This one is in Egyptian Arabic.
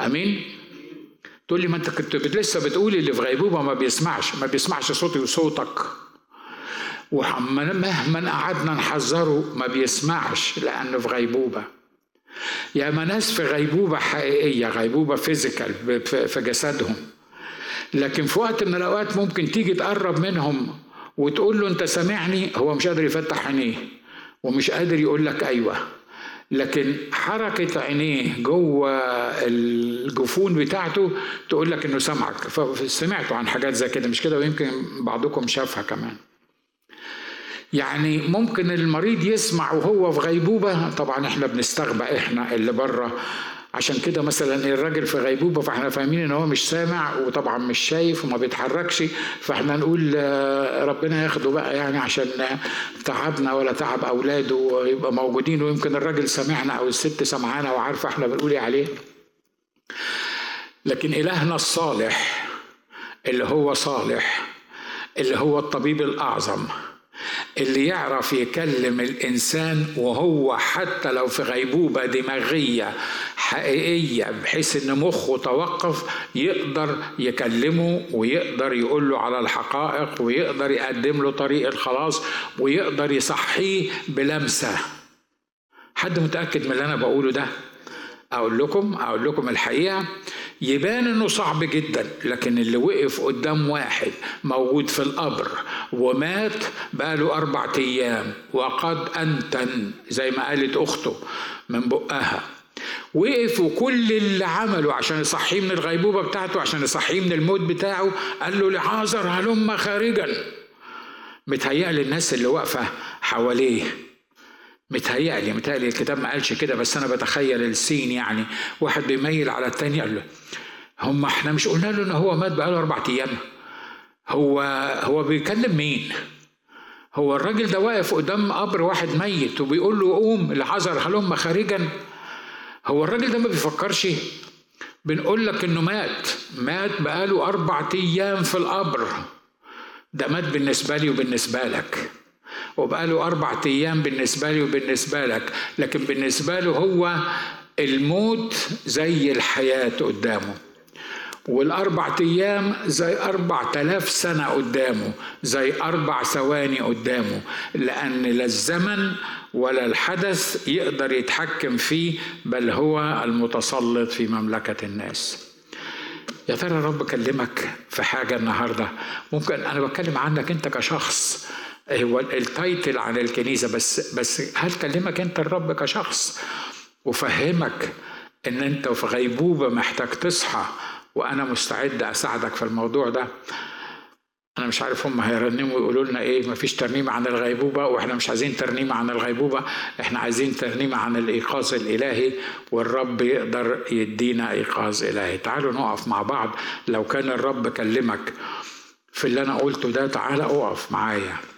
امين تقول لي ما انت كنت لسه بتقولي اللي في غيبوبه ما بيسمعش ما بيسمعش صوتي وصوتك ومهما قعدنا نحذره ما بيسمعش لانه في غيبوبه يا ما ناس في غيبوبه حقيقيه غيبوبه فيزيكال في جسدهم لكن في وقت من الاوقات ممكن تيجي تقرب منهم وتقول له انت سامعني هو مش قادر يفتح عينيه ومش قادر يقول لك ايوه لكن حركة عينيه جوه الجفون بتاعته تقول لك انه سمعك فسمعتوا عن حاجات زي كده مش كده ويمكن بعضكم شافها كمان يعني ممكن المريض يسمع وهو في غيبوبة طبعا احنا بنستغبى احنا اللي بره عشان كده مثلا الراجل في غيبوبه فاحنا فاهمين ان هو مش سامع وطبعا مش شايف وما بيتحركش فاحنا نقول ربنا ياخده بقى يعني عشان تعبنا ولا تعب اولاده ويبقى موجودين ويمكن الراجل سامعنا او الست سمعانا وعارفه احنا بنقول ايه عليه لكن الهنا الصالح اللي هو صالح اللي هو الطبيب الاعظم اللي يعرف يكلم الانسان وهو حتى لو في غيبوبه دماغيه حقيقيه بحيث ان مخه توقف يقدر يكلمه ويقدر يقول له على الحقائق ويقدر يقدم له طريق الخلاص ويقدر يصحيه بلمسه حد متاكد من اللي انا بقوله ده اقول لكم اقول لكم الحقيقه يبان انه صعب جدا لكن اللي وقف قدام واحد موجود في القبر ومات بقاله اربع ايام وقد انتن زي ما قالت اخته من بقها وقف وكل اللي عمله عشان يصحيه من الغيبوبه بتاعته عشان يصحيه من الموت بتاعه قال له لعازر هلم خارجا متهيأ الناس اللي واقفه حواليه متهيألي متهيألي الكتاب ما قالش كده بس أنا بتخيل السين يعني واحد بيميل على التاني قال له هم احنا مش قلنا له إن هو مات بقاله أربع أيام هو هو بيكلم مين؟ هو الراجل ده واقف قدام قبر واحد ميت وبيقول له قوم لحذر هلم خارجا هو الراجل ده ما بيفكرش بنقول لك انه مات مات بقاله اربع ايام في القبر ده مات بالنسبه لي وبالنسبه لك وبقاله أربع أيام بالنسبة لي وبالنسبة لك لكن بالنسبة له هو الموت زي الحياة قدامه والأربع أيام زي أربع تلاف سنة قدامه زي أربع ثواني قدامه لأن لا الزمن ولا الحدث يقدر يتحكم فيه بل هو المتسلط في مملكة الناس يا ترى رب كلمك في حاجة النهاردة ممكن أنا بتكلم عنك أنت كشخص هو التايتل عن الكنيسة بس بس هل كلمك أنت الرب كشخص وفهمك إن أنت في غيبوبة محتاج تصحى وأنا مستعد أساعدك في الموضوع ده أنا مش عارف هم هيرنموا ويقولوا لنا إيه مفيش ترنيمة عن الغيبوبة وإحنا مش عايزين ترنيمة عن الغيبوبة إحنا عايزين ترنيمة عن الإيقاظ الإلهي والرب يقدر يدينا إيقاظ إلهي تعالوا نقف مع بعض لو كان الرب كلمك في اللي أنا قلته ده تعالى أقف معايا